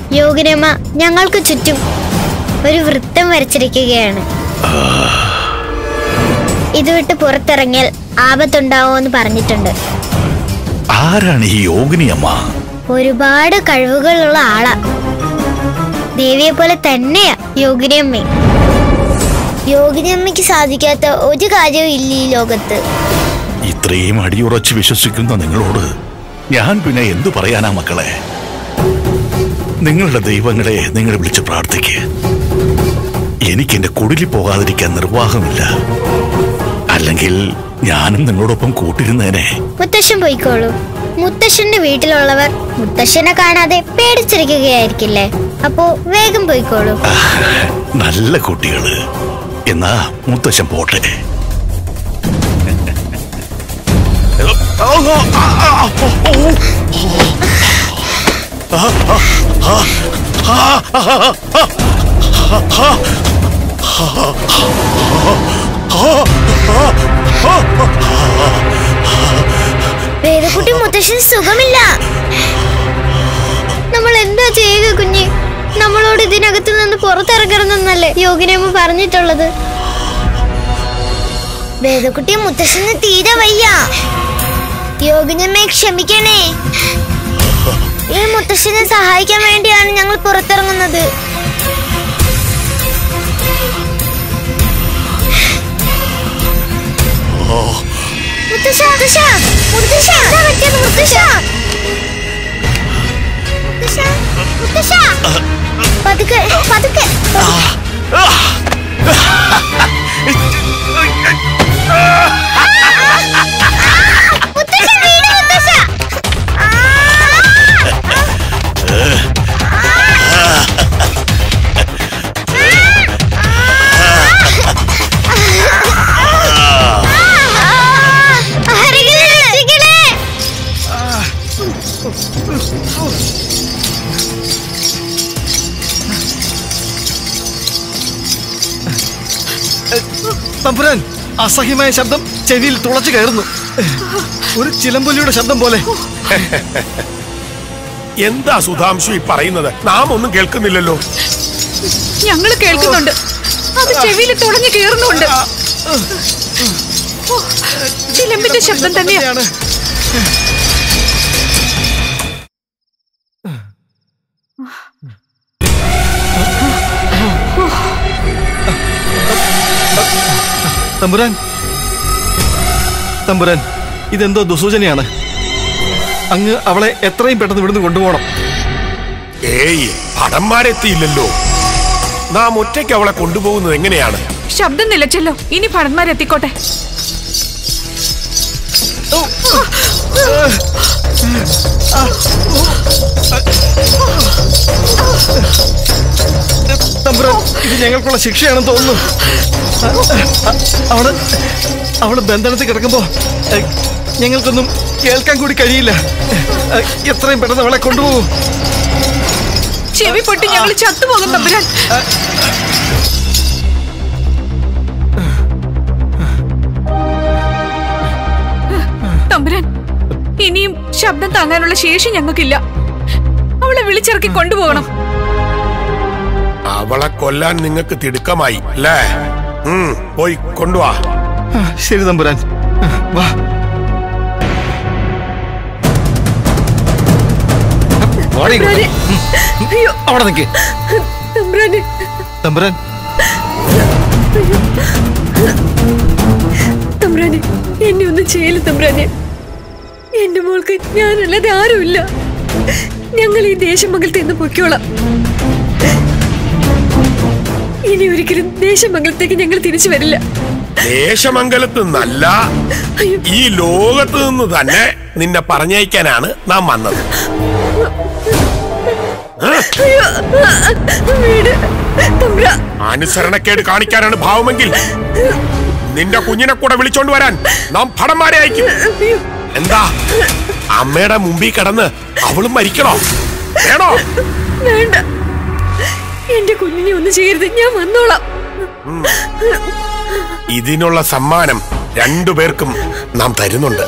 യോഗിനമ്മ ഞങ്ങൾക്ക് ചുറ്റും ഒരു വൃത്തം വരച്ചിരിക്കുകയാണ് ഇത് വിട്ട് പുറത്തിറങ്ങിയാൽ ആപത്തുണ്ടാവുമെന്ന് പറഞ്ഞിട്ടുണ്ട് ആരാണ് ഈ യോഗിനി അമ്മ ഒരുപാട് കഴിവുകളുള്ള ആളാ ദേവിയെ പോലെ തന്നെയാ യോഗിനിയമ്മ യോഗിനിയമ്മയ്ക്ക് സാധിക്കാത്ത ഒരു കാര്യവും ഇല്ല ഈ ലോകത്ത് ഇത്രയും അടിയുറച്ച് വിശ്വസിക്കുന്ന നിങ്ങളോട് ഞാൻ പിന്നെ എന്തു പറയാനാ മക്കളെ നിങ്ങളുടെ ദൈവങ്ങളെ നിങ്ങൾ വിളിച്ച് പ്രാർത്ഥിക്കുക എനിക്ക് എന്റെ കുടിലിൽ പോകാതിരിക്കാൻ നിർവാഹമില്ല അല്ലെങ്കിൽ ഞാനും നിങ്ങളോടൊപ്പം കൂട്ടിരുന്നേനെ മുത്തശ്ശൻ പോയിക്കോളൂ മുത്തശ്ശന്റെ വീട്ടിലുള്ളവർ മുത്തശ്ശനെ കാണാതെ പേടിച്ചിരിക്കുകയായിരിക്കില്ലേ അപ്പോ വേഗം പോയിക്കോളൂ നല്ല കുട്ടികള് എന്നാ മുത്തശ്ശൻ പോട്ടെ വേദക്കുട്ടി മുത്തശ്ശന് സുഖമില്ല നമ്മൾ എന്താ ചെയ്യുക കുഞ്ഞ് നമ്മളോട് ഇതിനകത്ത് നിന്ന് പുറത്തിറങ്ങരുതെന്നല്ലേ യോഗിനമ്മ പറഞ്ഞിട്ടുള്ളത് വേദക്കുട്ടി മുത്തശ്ശന് തീരെ വയ്യ യോഗിനമ്മയെ ക്ഷമിക്കണേ ഈ മുത്തശ്ശനെ സഹായിക്കാൻ വേണ്ടിയാണ് ഞങ്ങൾ പുറത്തിറങ്ങുന്നത് മുത്തശ്ശ മുത്തശ്ശ മുത്തശ്ശ എന്താ പറ്റിയത് മുത്തശ്ശ മുത്തശ്ശ മുത്തശ്ശ പതുക്കെ പതുക്കെ മുത്തശ്ശ വീട് മുത്തശ്ശ ആരെങ്കിലും രക്ഷിക്കണേ തമ്പുരാൻ അസഹ്യമായ ശബ്ദം ചെവിയിൽ തുളച്ചു കയറുന്നു ഒരു ചിലമ്പൊലിയുടെ ശബ്ദം പോലെ എന്താ സുധാംശു ഈ പറയുന്നത് നാം ഒന്നും കേൾക്കുന്നില്ലല്ലോ ഞങ്ങൾ കേൾക്കുന്നുണ്ട് അത് ചെവിയിൽ തുളഞ്ഞു കയറുന്നുണ്ട് ഓ, ചിലമ്പിന്റെ ശബ്ദം തന്നെയാ തന്നെയാണ് തമ്പുരാൻ തമ്പുരാൻ ഇതെന്തോ ദുസൂചനയാണ് അങ്ങ് അവളെ എത്രയും പെട്ടെന്ന് ഇവിടുന്ന് കൊണ്ടുപോകണം ഏയ് ഭടന്മാരെത്തിയില്ലല്ലോ നാം ഒറ്റയ്ക്ക് അവളെ കൊണ്ടുപോകുന്നത് എങ്ങനെയാണ് ശബ്ദം നിലച്ചല്ലോ ഇനി ഭടന്മാരെത്തിക്കോട്ടെ തമ്പുരാൻ ഇത് ഞങ്ങൾക്കുള്ള ശിക്ഷയാണെന്ന് തോന്നുന്നു അവള് അവള് ബന്ധനത്തിൽ കിടക്കുമ്പോ ഏ, ഞങ്ങൾക്കൊന്നും കേൾക്കാൻ കൂടി കഴിയില്ല ഏ, എത്രയും പെട്ടെന്ന് അവളെ കൊണ്ടുപോകും ചെവി പൊട്ടി ഞങ്ങൾ ചത്തുപോകും തമ്പുരാൻ തമ്പുരാൻ ഇനിയും ശബ്ദം താങ്ങാനുള്ള ശേഷി ഞങ്ങൾക്കില്ല അവളെ വിളിച്ചിറക്കി കൊണ്ടുപോകണം അവളെ കൊല്ലാൻ നിങ്ങൾക്ക് തിടുക്കമായി അല്ലേ ഉം, പോയി കൊണ്ടുവാ ആ, ശരി തമ്പുരാൻ ആ, വാ വാടി ഇങ്ങോട്ട്. അയ്യോ അവിടെ നിൽക്ക് തമ്പുരാനെ തമ്പുരാൻ തമ്പ്രാനെ എന്നെ ഒന്നും ചെയ്യല് തമ്പ്രാനെ എന്റെ മോൾക്ക് ഞാനല്ലാതെ ആരുമില്ല ഞങ്ങൾ ഈ ദേശമംഗലത്ത് നിന്ന് പൊയ്ക്കോളാം ഇനി ഒരിക്കലും ദേശമംഗലത്തേക്ക് ഞങ്ങൾ തിരിച്ചു വരില്ല ദേശമംഗലത്ത് നിന്നല്ല അയ്യോ ഈ ലോകത്ത് നിന്ന് തന്നെ നിന്നെ പറഞ്ഞയക്കാനാണ് നാം വന്നത് അയ്യോ വീട് തമ്പ്രാ അനുസരണക്കേട് കാണിക്കാനാണ് ഭാവമെങ്കിൽ നിന്റെ കുഞ്ഞിനെ കൂടെ വിളിച്ചോണ്ട് വരാൻ നാം ഭടന്മാരെ അയക്കും അയ്യോ എന്താ അമ്മയുടെ മുമ്പിൽ കിടന്ന് അവളും മരിക്കണോ വേണോ വേണ്ട എന്റെ കുഞ്ഞിനെ ഒന്നും ചെയ്യരുത് ഞാൻ വന്നോളാം ഇതിനുള്ള സമ്മാനം രണ്ടുപേർക്കും നാം തരുന്നുണ്ട്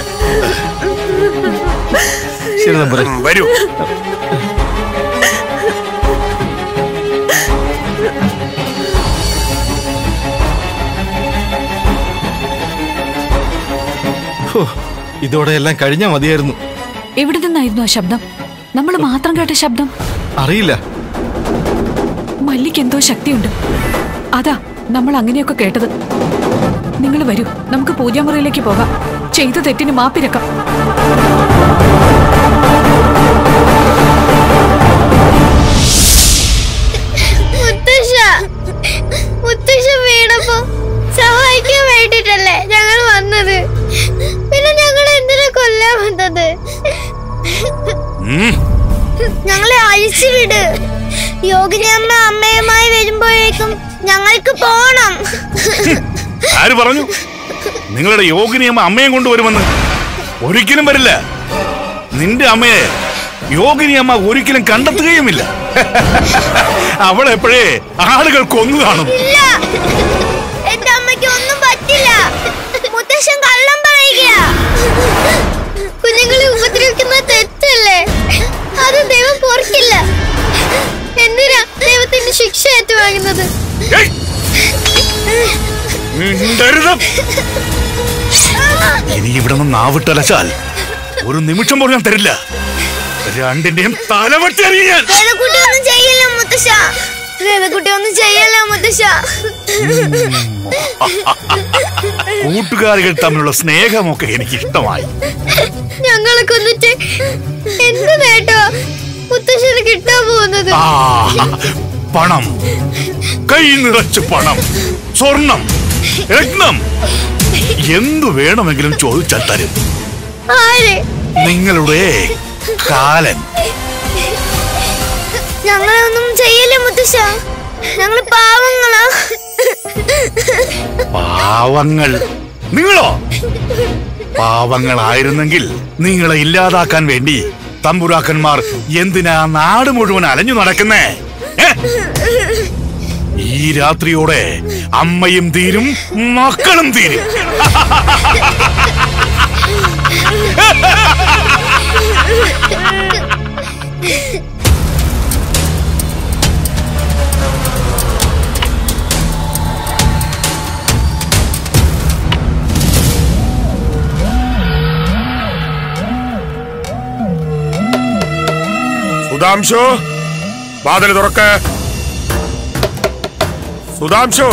ശരി തമ്പുരാൻ ഉം, വരൂ ഹോ, ഇതോടെ എല്ലാം കഴിഞ്ഞാ മതിയായിരുന്നു എവിടെ നിന്നായിരുന്നു ആ ശബ്ദം നമ്മൾ മാത്രം കേട്ട ശബ്ദം അറിയില്ല മല്ലിക്ക് എന്തോ ശക്തിയുണ്ട് അതാ നമ്മൾ അങ്ങനെയൊക്കെ കേട്ടത് നിങ്ങൾ വരൂ നമുക്ക് പൂജാമുറിയിലേക്ക് പോകാം ചെയ്ത തെറ്റിന് മാപ്പിരക്കാം മുത്തശ്ശ മുത്തശ്ശ വീണപ്പോ സഹായിക്കാൻ വേണ്ടിട്ടല്ലേ ഞങ്ങൾ വന്നത് പിന്നെ ഞങ്ങൾ എന്തിനാ കൊല്ലാൻ വന്നത് ഉം. ഞങ്ങളെ അഴിച്ചു വിട് യോഗിനി അമ്മ അമ്മയുമായി വരുമ്പോഴേക്കും ഞങ്ങൾക്ക് പോണം ആര് പറഞ്ഞു നിങ്ങളുടെ യോഗിനിയമ്മ അമ്മയും കൊണ്ടുവരുമെന്ന് ഒരിക്കലും വരില്ല നിന്റെ അമ്മയെ യോഗിനിയമ്മ ഒരിക്കലും കണ്ടെത്തുകയുമില്ല അവൾ എപ്പോഴേ ആളുകൾ കൊന്നു കാണും ഇല്ല എന്റെ അമ്മയ്ക്ക് ഒന്നും പറ്റില്ല മുത്തശ്ശൻ കള്ളം പറയുക കുഞ്ഞുങ്ങളെ ഉപദ്രവിക്കുന്ന തെറ്റല്ലേ അത് ദൈവം പൊറക്കില്ല എന്തിനാ ദൈവത്തിന്റെ ശിക്ഷ ഏറ്റുവാങ്ങുന്നത് ഏയ്! മിണ്ടരുത്. ഇനി ഇവിടെ നിന്ന് നാവിട്ടലച്ചാൽ ഒരു നിമിഷം പോലും ഞാൻ തരില്ല രണ്ടിന്റെയും തലവെട്ടി അറിയാൻ വേദക്കുട്ടി ഒന്നും ചെയ്യില്ല മുത്തശ്ശ വേദക്കുട്ടി ഒന്നും ചെയ്യല്ല മുത്തശ്ശ കൂട്ടുകാരികൾ തമ്മിലുള്ള സ്നേഹമൊക്കെ എനിക്ക് ഇഷ്ടമായി ഞങ്ങളെ കൊന്നിട്ട് എന്ത് നേട്ടോ മുത്തശ്ശന് കിട്ടാൻ പോകുന്നത് ആ പണം കൈ നിറച്ച് പണം സ്വർണം രത്നം എന്തു വേണമെങ്കിലും ചോദിച്ചാൽ തരും ആര് നിങ്ങളുടെ കാലൻ ഞങ്ങളെ ഒന്നും ചെയ്യില്ല മുത്തശ്ശ ഞങ്ങള് പാവങ്ങളാ പാവങ്ങൾ നിങ്ങളോ പാവങ്ങളായിരുന്നെങ്കിൽ നിങ്ങളെ ഇല്ലാതാക്കാൻ വേണ്ടി തമ്പുരാക്കന്മാർ എന്തിനാ നാട് മുഴുവൻ അലഞ്ഞു നടക്കുന്നേ ഏ? ഈ രാത്രിയോടെ അമ്മയും തീരും മക്കളും തീരും സുധാംശു വാതിൽ തുറക്ക് സുധാംശു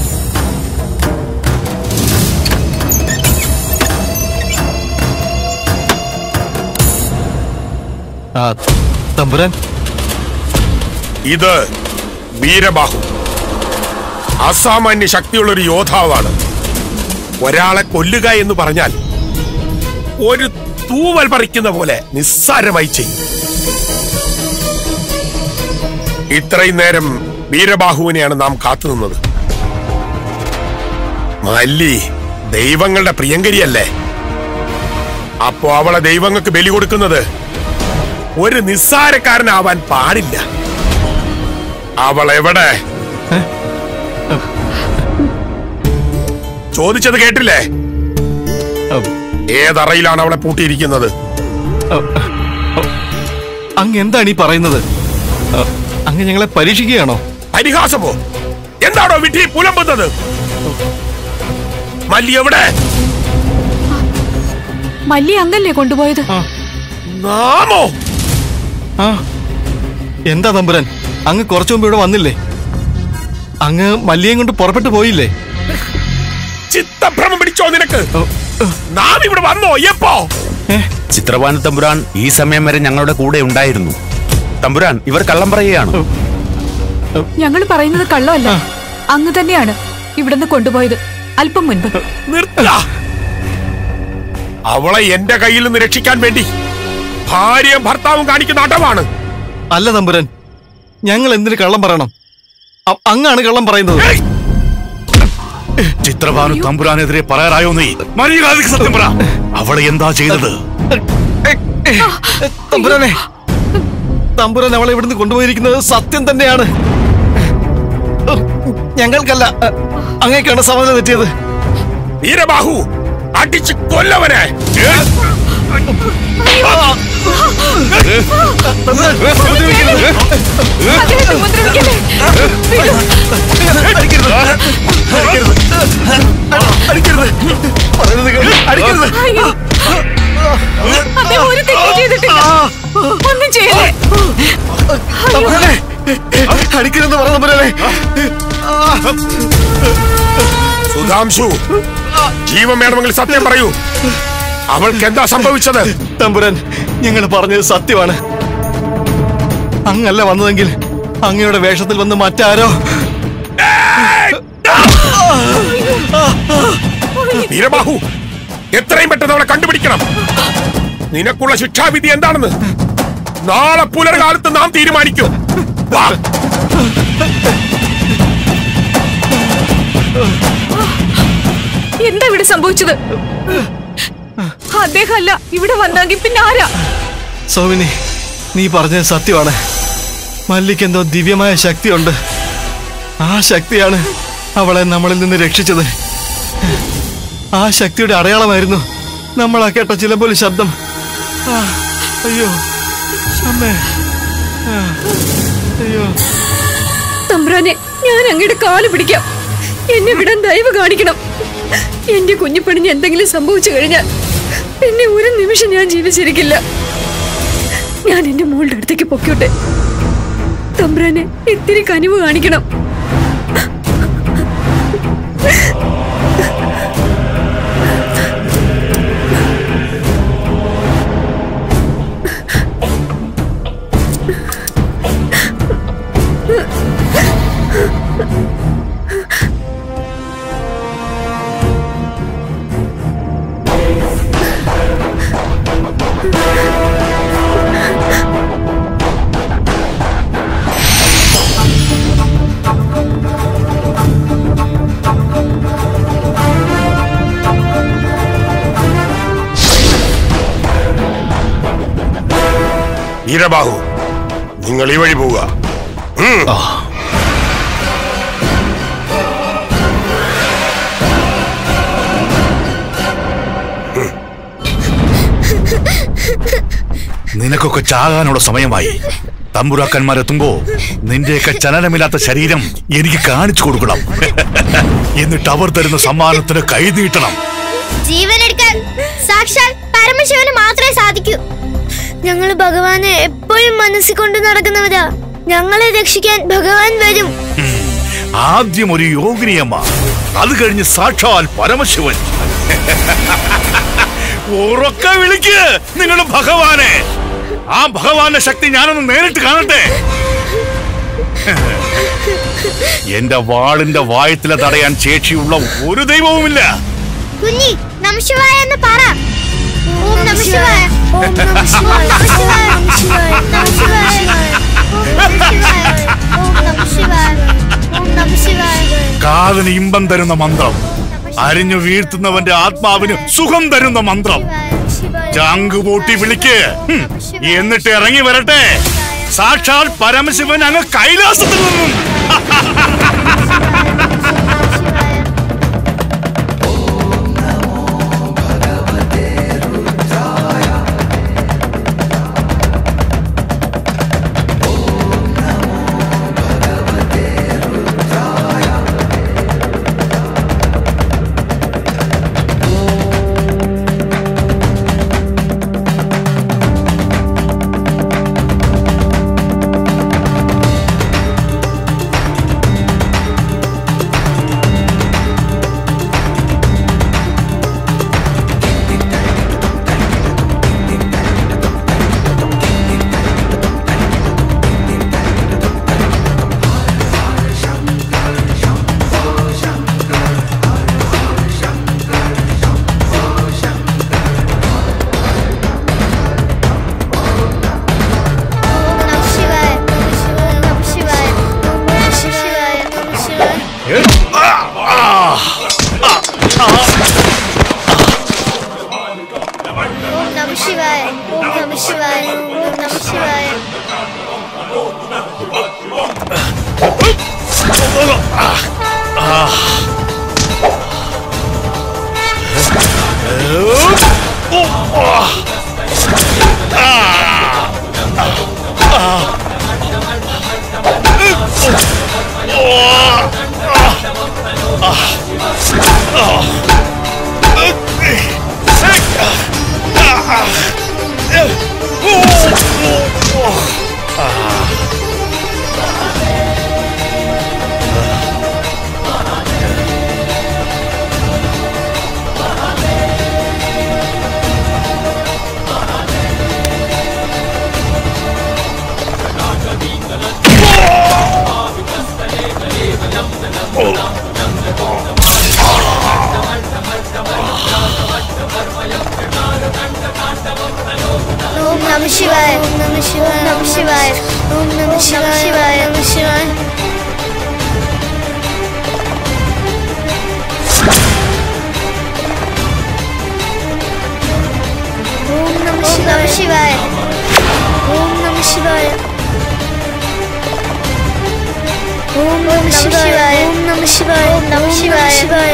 ആ തമ്പുരാൻ ഇത് വീരബാഹു അസാമാന്യ ശക്തിയുള്ള ഒരു യോദ്ധാവാണ് ഒരാളെ കൊല്ലുക എന്ന് പറഞ്ഞാൽ ഒരു തൂവൽ പറിക്കുന്ന പോലെ നിസ്സാരമായി ചെയ്യും ഇത്രയും നേരം വീരബാഹുവിനെയാണ് നാം കാത്തുനിന്നത് മല്ലി ദൈവങ്ങളുടെ പ്രിയങ്കരിയല്ലേ അപ്പോ അവളെ ദൈവങ്ങൾക്ക് ബലി കൊടുക്കുന്നത് ഒരു നിസ്സാരക്കാരനാവാൻ പാടില്ല അവൾ എവിടെ ചോദിച്ചത് കേട്ടില്ലേ അ- ഏതറയിലാണ് അവളെ പൂട്ടിയിരിക്കുന്നത് അ- അ- അങ്ങ് എന്താണ് ഈ പറയുന്നത് അ, അങ്ങ് ഞങ്ങളെ പരീക്ഷിക്കുകയാണോ പരിഹാസമോ എന്താണോ വിധി പുലമ്പുന്നത് മല്ലി എവിടെ മല്ലി അങ്ങല്ലേ കൊണ്ടുപോയത് ആ നാമോ ആ എന്താ തമ്പുരാൻ അങ്ങ് കുറച്ചു മുമ്പ് ഇവിടെ വന്നില്ലേ അങ്ങ് മല്ലിയും കൊണ്ട് പുറപ്പെട്ടു പോയില്ലേ ചിത്തഭ്രമം പിടിച്ചോ നിനക്ക് ഓ, ഓ, നാം ഇവിടെ വന്നോ എപ്പോ ഏ, ചിത്രപാന തമ്പുരാൻ ഈ സമയം വരെ ഞങ്ങളുടെ കൂടെ ഉണ്ടായിരുന്നു തമ്പുരാൻ ഇവർ കള്ളം പറയുകയാണ് ഞങ്ങൾ പറയുന്നത് കള്ളമല്ല അങ്ങ് തന്നെയാണ് ഇവിടുന്ന് കൊണ്ടുപോയത് അല്പം മുൻപ് നിർത്ത അവളെ എന്റെ കയ്യിൽ നിന്ന് രക്ഷിക്കാൻ വേണ്ടി ഭാര്യയും ഭർത്താവും കാണിക്കുന്ന അടവാണ് അല്ല തമ്പുരാൻ ഞങ്ങൾ എന്തിന് കള്ളം പറയണം അ- അങ്ങാണ് കള്ളം പറയുന്നത് ഏയ്! ചിത്രഭാനു തമ്പുരാനെതിരെ പറയാറായോ നീ മര്യാദയ്ക്ക് സത്യം പറ അവളെ എന്താ ചെയ്തത് തമ്പുരാനെ തമ്പുരാൻ അവളെ ഇവിടുന്ന് കൊണ്ടുപോയിരിക്കുന്നത് സത്യം തന്നെയാണ് ഞങ്ങൾക്കല്ല അങ്ങേക്കാണ് സമാധാനം തെറ്റിയത് വീരബാഹു അടിച്ച് കൊല്ലവനെ ഏയ്! തമ്പുരാൻ, ഉപദ്രവിക്കരുത്. അദ്ദേഹത്തെ ഉപദ്രവിക്കല്ലേ? വിടൂ. അടിക്കരുത്. അടിക്കരുത്. അടിക്കരുത്. പറയുന്നത് കേൾക്ക്. അടിക്കരുത് അയ്യോ തമ്പുരാനെ, അടിക്കരുതെന്ന് പറഞ്ഞ തമ്പുരാനെ സുധാംശു ജീവൻ വേണമെങ്കിൽ സത്യം പറയൂ അവൾക്ക് എന്താ സംഭവിച്ചത് തമ്പുരാൻ ഞങ്ങൾ പറഞ്ഞത് സത്യമാണ് അങ്ങല്ല വന്നതെങ്കിൽ അങ്ങയുടെ വേഷത്തിൽ വന്ന് മറ്റാരോ വീരബാഹു എത്രയും പെട്ടെന്ന് അവളെ കണ്ടുപിടിക്കണം നിനക്കുള്ള ശിക്ഷാവിധി എന്താണെന്ന് നാളെ പുലർകാലത്ത് നാം തീരുമാനിക്കും വാ. എന്താ ഇവിടെ സംഭവിച്ചത് അദ്ദേഹം അല്ല ഇവിടെ വന്നെങ്കിൽ പിന്നെ ആരാ സൗമിനി നീ പറഞ്ഞത് സത്യമാണ് മല്ലിക്ക് എന്തോ ദിവ്യമായ ശക്തിയുണ്ട് ആ ശക്തിയാണ് അവളെ നമ്മളിൽ നിന്ന് രക്ഷിച്ചത് ആ ശക്തിയുടെ അടയാളമായിരുന്നു നമ്മൾ ആ കേട്ട ചിലമ്പൊലി ശബ്ദം ആ, അയ്യോ അമ്മേ ആ, അയ്യോ തമ്പ്രാനെ ഞാൻ അങ്ങയുടെ കാല് പിടിക്കാം എന്നെ വിടാൻ ദയവ് കാണിക്കണം എന്റെ കുഞ്ഞിപ്പണിഞ്ഞ് എന്തെങ്കിലും സംഭവിച്ചു കഴിഞ്ഞാൽ പിന്നെ ഒരു നിമിഷം ഞാൻ ജീവിച്ചിരിക്കില്ല ഞാൻ എന്റെ മോളുടെ അടുത്തേക്ക് പൊക്കോട്ടെ തമ്പ്രാനെ ഇത്തിരി കനിവ് കാണിക്കണം വീരബാഹു നിങ്ങൾ ഈ വഴി പോവുക ഉം. നിനക്കൊക്കെ ചാകാനുള്ള സമയമായി തമ്പുരാക്കന്മാരെത്തുമ്പോ നിന്റെയൊക്കെ ചലനമില്ലാത്ത ശരീരം എനിക്ക് കാണിച്ചു കൊടുക്കണം എന്നിട്ട് അവർ തരുന്ന സമ്മാനത്തിന് കൈ നീട്ടണം ജീവൻ എടുക്കാൻ സാക്ഷാൽ പരമശിവന് മാത്രമേ സാധിക്കൂ ഞങ്ങൾ ഭഗവാനെ എപ്പോഴും മനസ്സിൽ കൊണ്ട് നടക്കുന്നവരാ ഞങ്ങളെ രക്ഷിക്കാൻ ഭഗവാൻ വരും ആദ്യം ഒരു യോഗിനിയമ്മ അത് കഴിഞ്ഞ് സാക്ഷാൽ പരമശിവൻ ഉറക്ക വിളിക്ക് നിങ്ങളുടെ ഭഗവാനെ ആ ഭഗവാന്റെ ശക്തി ഞാനൊന്ന് നേരിട്ട് കാണട്ടെ എന്റെ വാളിന്റെ വായത്തിലെ തടയാൻ ശേഷിയുള്ള ഒരു ദൈവവുമില്ല കുഞ്ഞി നമശിവായ എന്ന് പറ ഓം നമശിവായ ഓം നമശിവായ നമശിവായ നമശിവായ ഓം നമശിവായ ഓം നമശിവായ കാതിന് ഇമ്പം തരുന്ന മന്ത്രം അരിഞ്ഞു വീഴ്ത്തുന്നവന്റെ ആത്മാവിന് സുഖം തരുന്ന മന്ത്രം ചങ്ക് പൂട്ടി വിളിക്ക് ഹും. എന്നിട്ട് ഇറങ്ങി വരട്ടെ സാക്ഷാൽ പരമശിവൻ അങ്ങ് കൈലാസത്തിൽ നിന്നും നമ ശിവായ ഓം നമ ശിവായ ഓം നമ ശിവായ ഓം നമ ശിവായ ഓം നമ ശിവായ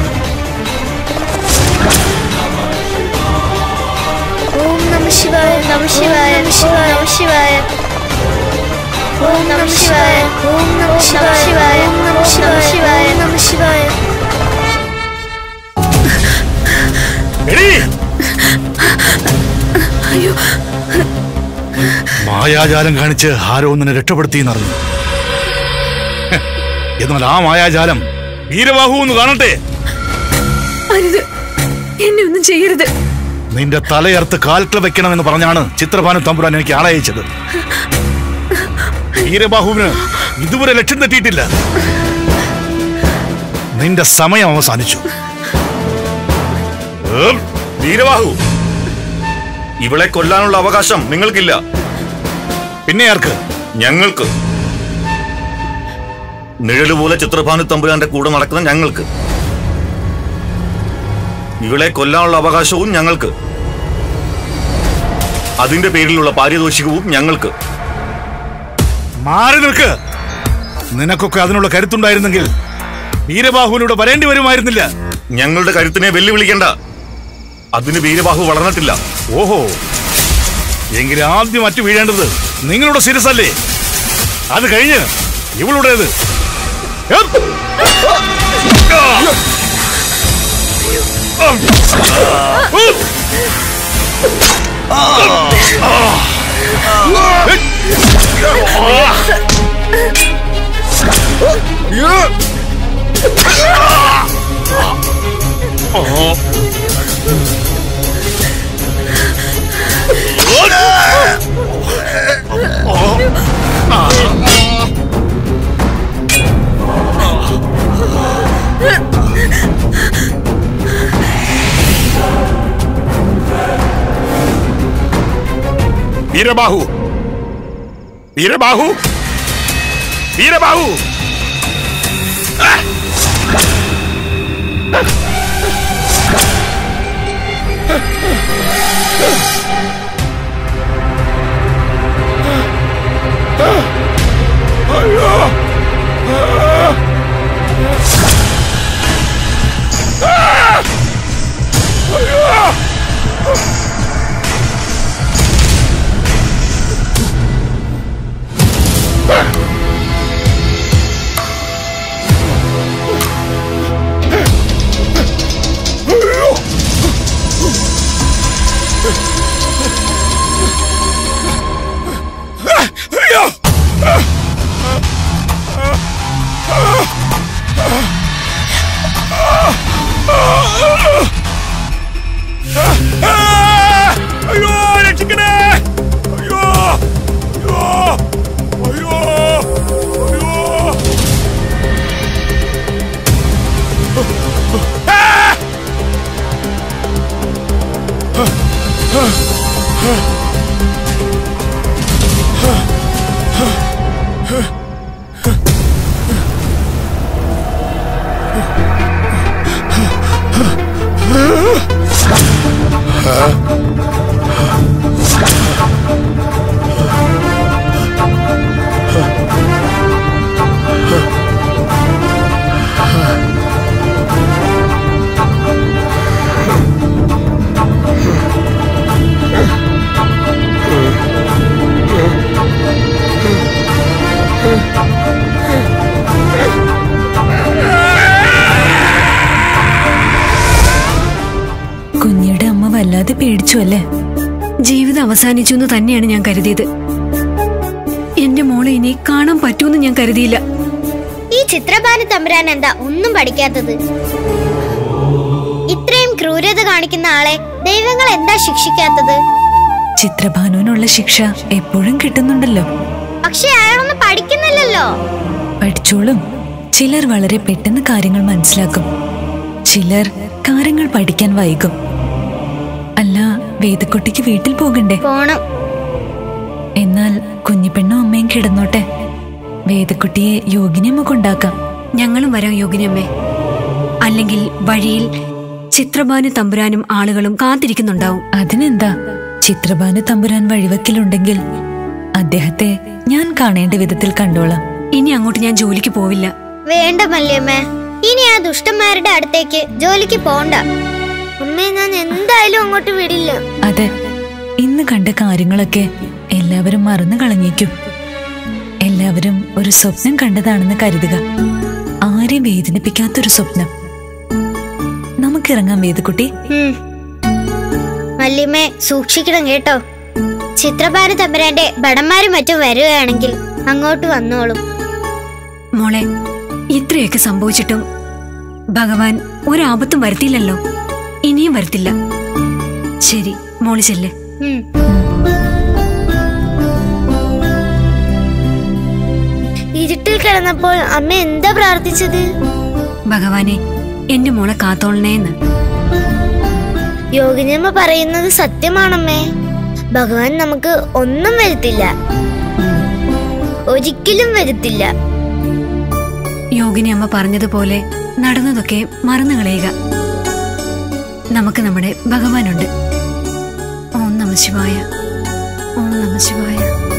ഓം നമ ശിവായ നമ ശിവായ നമ ശിവായ ഓം നമ ശിവായ ഓം നമ ശിവായ ഓം നമ ശിവായ ഓം നമ ശിവായ എടീ! മായാജാലം കാണിച്ച് ആരോ ഒന്നിനെ രക്ഷപ്പെടുത്തി എന്നറിഞ്ഞു ഹ്, എന്നാൽ ആ മായാജാലം വീരബാഹു എന്ന് കാണട്ടെ അരുത് എന്നെ ഒന്നും ചെയ്യരുത് നിന്റെ തലയർത്ത് കാൽക്കൽ വെക്കണമെന്ന് പറഞ്ഞാണ് ചിത്രഭാനു തമ്പുരാൻ എനിക്ക് ആളയച്ചത് വീരബാഹുവിന് ഇതുവരെ ലക്ഷ്യം തെറ്റിയിട്ടില്ല നിന്റെ സമയം അവസാനിച്ചു ഏം, വീരബാഹു ഇവളെ കൊല്ലാനുള്ള അവകാശം നിങ്ങൾക്കില്ല പിന്നെ ആർക്ക് ഞങ്ങൾക്ക് നിഴലുപോലെ ചിത്രഭാനു തമ്പുരാന്റെ കൂടെ നടക്കുന്ന ഞങ്ങൾക്ക് ഇവളെ കൊല്ലാനുള്ള അവകാശവും ഞങ്ങൾക്ക് അതിന്റെ പേരിലുള്ള പാരിതോഷികവും ഞങ്ങൾക്ക് മാറി നിൽക്ക് നിനക്കൊക്കെ അതിനുള്ള കരുത്തുണ്ടായിരുന്നെങ്കിൽ വീരബാഹുവിലൂടെ വരേണ്ടി വരുമായിരുന്നില്ല ഞങ്ങളുടെ കരുത്തിനെ വെല്ലുവിളിക്കേണ്ട അതിന് വീരബാഹു വളർന്നിട്ടില്ല ഓഹോ എങ്കിൽ ആദ്യം അറ്റു വീഴേണ്ടത് നിങ്ങളുടെ ശിരസല്ലേ അത് കഴിഞ്ഞ് ഇവളുടേത് ഏം! വീരബാഹു വീരബാഹു വീരബാഹു അയ്യോ അയ്യോ രക്ഷിക്കണേ അയ്യോ അയ്യോ അയ്യോ അയ്യോ കുഞ്ഞിയുടെ അമ്മ വല്ലാതെ പേടിച്ചു അല്ലേ ജീവിതം അവസാനിച്ചു എന്ന് തന്നെയാണ് ഞാൻ കരുതിയത് എന്റെ മോളെ ഇനി കാണാൻ പറ്റുമെന്ന് ഞാൻ കരുതിയില്ല ഈ ചിത്രഭാനു തമ്പുരാൻ എന്താ ഒന്നും പഠിക്കാത്തത് ഇത്രയും ക്രൂരത കാണിക്കുന്ന ആളെ ദൈവങ്ങൾ എന്താ ശിക്ഷിക്കാത്തത് ചിത്രഭാനുവിനുള്ള ശിക്ഷ എപ്പോഴും കിട്ടുന്നുണ്ടല്ലോ പക്ഷെ അയാളൊന്നും പഠിക്കുന്നില്ലല്ലോ പഠിച്ചോളും ചിലർ വളരെ പെട്ടെന്ന് കാര്യങ്ങൾ മനസ്സിലാക്കും ചിലർ കാര്യങ്ങൾ പഠിക്കാൻ വൈകും അല്ല വേദക്കുട്ടിക്ക് വീട്ടിൽ പോകണ്ടേ പോണം എന്നാൽ കുഞ്ഞിപ്പെണ്ണും അമ്മയും കിടന്നോട്ടെ വേദക്കുട്ടിയെ യോഗിനിയമ്മ കൊണ്ടാക്കാം ഞങ്ങളും വരാം യോഗിനിയമ്മേ അല്ലെങ്കിൽ വഴിയിൽ ചിത്രഭാനു തമ്പുരാനും ആളുകളും കാത്തിരിക്കുന്നുണ്ടാവും അതിനെന്താ ചിത്രഭാനു തമ്പുരാൻ വഴിവെക്കിലുണ്ടെങ്കിൽ അദ്ദേഹത്തെ ഞാൻ കാണേണ്ട വിധത്തിൽ കണ്ടോളാം ഇനി അങ്ങോട്ട് ഞാൻ ജോലിക്ക് പോവില്ല വേണ്ട മല്ലിയമ്മേ ഇനി ആ ദുഷ്ടന്മാരുടെ അടുത്തേക്ക് ജോലിക്ക് പോണ്ട അമ്മേ ഞാൻ എന്തായാലും അങ്ങോട്ട് വിടില്ല അതെ ഇന്ന് കണ്ട കാര്യങ്ങളൊക്കെ എല്ലാവരും മറന്നു കളഞ്ഞേക്കും എല്ലാവരും ഒരു സ്വപ്നം കണ്ടതാണെന്ന് കരുതുക ആരെയും വേദനിപ്പിക്കാത്തൊരു സ്വപ്നം നമുക്കിറങ്ങാം വേദക്കുട്ടി ഉം. മല്ലിയമ്മേ സൂക്ഷിക്കണം കേട്ടോ ചിത്രഭാര തമ്പുരാന്റെ ഭടന്മാരും മറ്റും വരികയാണെങ്കിൽ അങ്ങോട്ട് വന്നോളും മോളെ ഇത്രയൊക്കെ സംഭവിച്ചിട്ടും ഭഗവാൻ ഒരാപത്തും വരുത്തിയില്ലല്ലോ ഇനിയും വരുത്തില്ല ശരി മോള് ചെല്ല് ഉം. ഇരുട്ടിൽ കിടന്നപ്പോൾ അമ്മ എന്താ പ്രാർത്ഥിച്ചത് ഭഗവാനെ എന്റെ മോളെ കാത്തോളണേന്ന് യോഗിനിയമ്മ പറയുന്നത് സത്യമാണമ്മേ ഭഗവാൻ നമുക്ക് ഒന്നും വരുത്തില്ല ഒരിക്കലും വരുത്തില്ല യോഗിനി അമ്മ പറഞ്ഞതുപോലെ നടന്നതൊക്കെ മറന്നു കളയുക നമുക്ക് നമ്മുടെ ഭഗവാനുണ്ട് ഓം നമ ശിവായ ഓം നമ ശിവായ